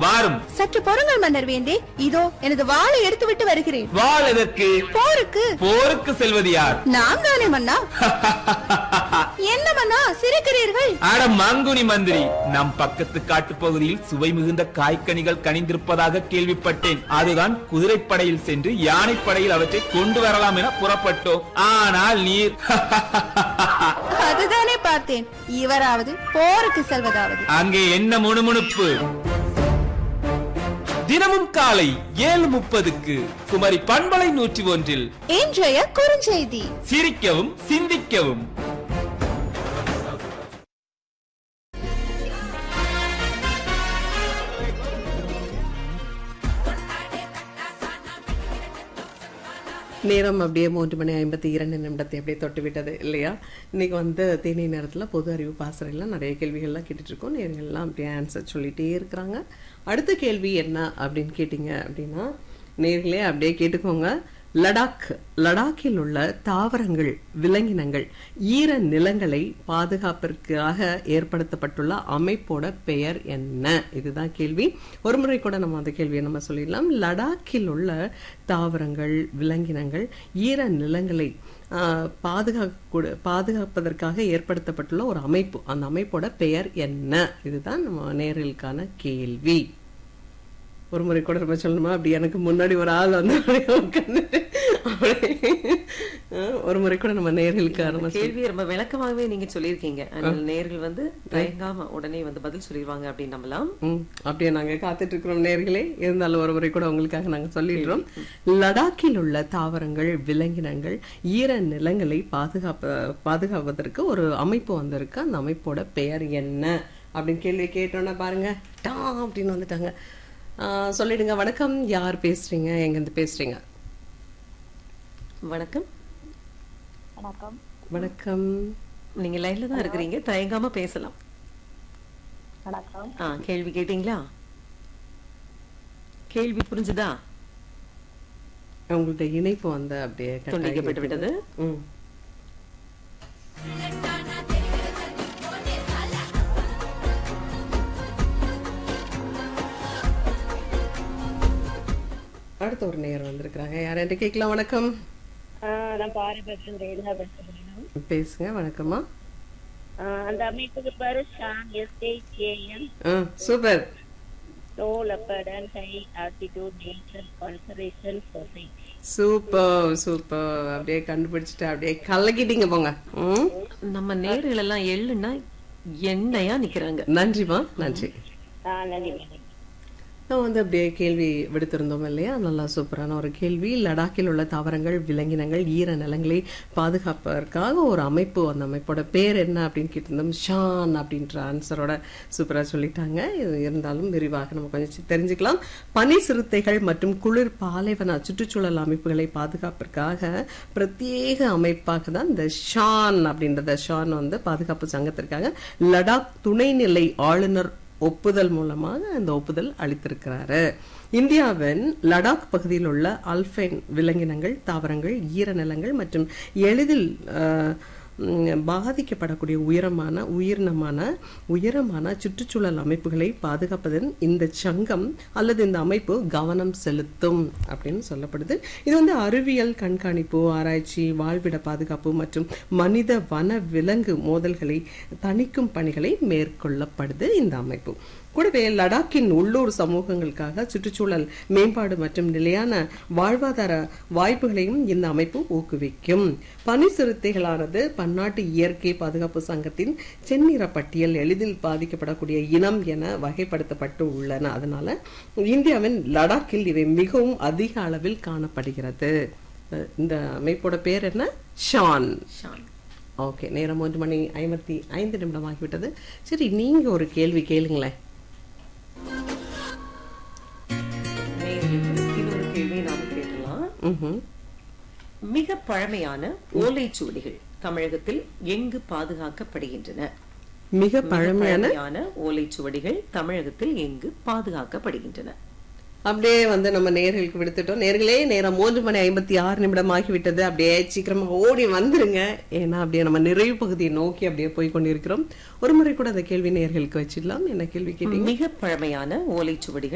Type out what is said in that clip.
மாறும் சற்று பொறுங்கள் மன்னர் வேந்தே இதோ எனது வாளை எடுத்துவிட்டு வருகிறேன் வாழ் எதற்கு போருக்கு போருக்கு செல்வது யார் நான் தானே மன்னா என்ன மன்னா சிரிக்கிறீர்கள் அட மங்குனி மந்திரி நம் பக்கத்து காட்டுப் பகுதியில் சுவை மிகுந்த காய்கனிகள் கனிந்திருப்பதாக கேள்விப்பட்டேன் அதுதான் குதிரைப்படையில் சென்று யானைப்படையில் அவற்றை கொண்டு வரலாம் என புறப்பட்டோம் ஆனால் நீர் அதுதானே பார்த்தேன் இவராவது போருக்கு செல்வதாவது அங்கே என்ன முணுமுணுப்பு தினமும் காலை ஏழு முப்பதுக்கு குமரி பண்பலை நூற்றி ஒன்றில் இன்றைய குறுஞ்செய்தி சிரிக்கவும் சிந்திக்கவும் நேரம் அப்படியே மூன்று மணி ஐம்பத்தி இரண்டு நிமிடத்தை அப்படியே தொட்டு விட்டது இல்லையா இன்னைக்கு வந்து தேனி நேரத்தில் பொது அறிவு பாசறையில் நிறைய கேள்விகள்லாம் கேட்டுட்டு இருக்கோம் நேர்கள்லாம் அப்படியே ஆன்சர் சொல்லிட்டே இருக்கிறாங்க அடுத்த கேள்வி என்ன அப்படின்னு கேட்டிங்க அப்படின்னா நேர்களே அப்படியே கேட்டுக்கோங்க லடாக் லடாக்கில் உள்ள தாவரங்கள் விலங்கினங்கள் ஈர நிலங்களை பாதுகாப்பிற்காக ஏற்படுத்தப்பட்டுள்ள அமைப்போட பெயர் என்ன இதுதான் கேள்வி ஒரு முறை கூட நம்ம அந்த கேள்வியை நம்ம சொல்லிடலாம் லடாக்கில் உள்ள தாவரங்கள் விலங்கினங்கள் ஈர நிலங்களை ஆஹ், பாதுகாக்க பாதுகாப்பதற்காக ஏற்படுத்தப்பட்டுள்ள ஒரு அமைப்பு அந்த அமைப்போட பெயர் என்ன இதுதான் நம்ம நேர்களுக்கான கேள்வி ஒரு முறை கூட நம்ம சொல்லணுமா அப்படி எனக்கு முன்னாடி ஒரு ஆள் வந்து அப்படியே உட்கார்ந்துட்டு அப்படியே, அஹ், ஒரு முறை கூட நம்ம நேர்களுக்கு நம்ம சொல்லி- கேள்வியை ரொம்ப விளக்கமாகவே நீங்க சொல்லியிருக்கீங்க அதனால நேர்கள் வந்து தயங்காம உடனே வந்து பதில் சொல்லிடுவாங்க அப்படின்னு நம்பலாம் ம், அப்படியே நாங்க காத்துட்டு இருக்கிறோம் நேர்களே இருந்தாலும் ஒரு முறை கூட உங்களுக்காக நாங்க சொல்லிடுறோம் லடாக்கில் உள்ள தாவரங்கள் விலங்கினங்கள் ஈர நிலங்களை பாதுகாப்ப பாதுகாப்பதற்கு ஒரு அமைப்பு வந்திருக்கு அந்த அமைப்போட பெயர் என்ன அப்படின்னு கேள்வி கேட்டோன்னா பாருங்க டா அப்படின்னு வந்துட்டாங்க ஆ, சொல்லிடுங்க வணக்கம் யார் பேசுறீங்க எங்கிருந்து பேசுறீங்க வணக்கம் வணக்கம் வணக்கம் நீங்க லைன்ல தான் இருக்கிறீங்க தயங்காம பேசலாம் வணக்கம் ஆ கேள்வி கேட்டீங்களா கேள்வி புரிஞ்சுதா உங்களுடைய இணைப்பு வந்து அப்படியே cut ஆகி துண்டிக்கப்பட்டு விட்டது ம் அடுத்த ஒரு நேரம் வந்திருக்கிறாங்க யார் என்று கேட்கலாம் வணக்கம் ஆஹ் நான் பாரி பேசுறேன் ரேணுகா பேசுறேன் பேசுங்க வணக்கம்மா ஆஹ் அந்த அமைப்புக்கு பேரு ஷான் எஸ்ஏகேஎன் ஆ super low leopard and high altitude nature conservation society super super அப்படியே கண்டுபிடிச்சிட்டு அப்படியே கலக்கிட்டீங்க போங்க ம் நம்ம நேர்கள் எல்லாம் எள்ளுன்னா எண்ணெயா நிக்கிறாங்க நன்றிம்மா நன்றி ஆஹ் நன்றி மேடம் நான் வந்து அப்படியே கேள்வி விடுத்திருந்தோம் இல்லையா நல்லா சூப்பரான ஒரு கேள்வி லடாக்கில் உள்ள தாவரங்கள் விலங்கினங்கள் ஈர நிலங்களை பாதுகாப்பதற்காக ஒரு அமைப்பு அந்த அமைப்போட பேர் என்ன அப்படின்னு கேட்டிருந்தோம் ஷான் அப்படின்ற ஆன்சரோட சூப்பராக சொல்லிட்டாங்க இது இருந்தாலும் விரிவாக நம்ம கொஞ்சம் சி- தெரிஞ்சுக்கலாம் பனி சிறுத்தைகள் மற்றும் குளிர் பாலைவன சுற்றுச்சூழல் அமைப்புகளை பாதுகாப்பிற்காக பிரத்யேக அமைப்பாக தான் இந்த ஷான் அப்படின்றத ஷான் வந்து பாதுகாப்பு சங்கத்திற்காக லடாக் துணைநிலை ஆளுநர் ஒப்புதல் மூலமாக அந்த ஒப்புதல் அளித்திருக்கிறாரு இந்தியாவின் லடாக் பகுதியில் உள்ள அல்பைன் விலங்கினங்கள் தாவரங்கள் ஈரநிலங்கள் மற்றும் எளிதில் அஹ், ம், பாதிக்கப்படக்கூடிய உயரமான உயிரினமான உயரமான சுற்றுச்சூழல் அமைப்புகளை பாதுகாப்பதன் இந்த சங்கம் அல்லது இந்த அமைப்பு கவனம் செலுத்தும் அப்படின்னு சொல்லப்படுது இது வந்து அறிவியல் கண்காணிப்பு ஆராய்ச்சி வாழ்விட பாதுகாப்பு மற்றும் மனித வன விலங்கு மோதல்களை தணிக்கும் பணிகளை மேற்கொள்ளப்படுது இந்த அமைப்பு கூடவே லடாக்கின் உள்ளூர் சமூகங்களுக்காக சுற்றுச்சூழல் மேம்பாடு மற்றும் நிலையான வாழ்வாதார வாய்ப்புகளையும் இந்த அமைப்பு ஊக்குவிக்கும் பனி சிறுத்தைகளானது பன்னாட்டு இயற்கை பாதுகாப்பு சங்கத்தின் செந்நிற பட்டியல் எளிதில் பாதிக்கப்படக்கூடிய இனம் என வகைப்படுத்தப்பட்டு உள்ளன அதனால இந்தியாவின் லடாக்கில் இவை மிகவும் அதிக அளவில் காணப்படுகிறது அஹ் இந்த அமைப்போட பேர் என்ன ஷான் ஷான் ஓகே நேரம் மூன்று மணி ஐம்பத்தி ஐந்து நிமிடம் ஆகிவிட்டது சரி நீங்க ஒரு கேள்வி கேளுங்களேன் நேயர்களுக்கு இன்னொரு கேள்வி நாம கேட்கலாம் ம்ஹும். மிக பழமையான ஓலைச்சுவடிகள் தமிழகத்தில் எங்கு பாதுகாக்கப்படுகின்றன மிக மிக பழமையான பழமையான ஓலைச்சுவடிகள் தமிழகத்தில் எங்கு பாதுகாக்கப்படுகின்றன அப்படியே வந்து நம்ம நேர்களுக்கு விடுத்துட்டோம் நேர்களே நேரம் மூன்று மணி ஐம்பத்தி ஆறு நிமிடம் ஆகிவிட்டது அப்படியே சீக்கிரமா ஓடி வந்துருங்க ஏன்னா அப்படியே நம்ம நிறைவு பகுதியை நோக்கி அப்படியே போய் கொண்டிருக்கிறோம் ஒரு முறை கூட அந்த கேள்வி நேர்களுக்கு வச்சிடலாம் என்ன கேள்வி கேட்டீங்க மிக பழமையான ஓலைச்சுவடிகள்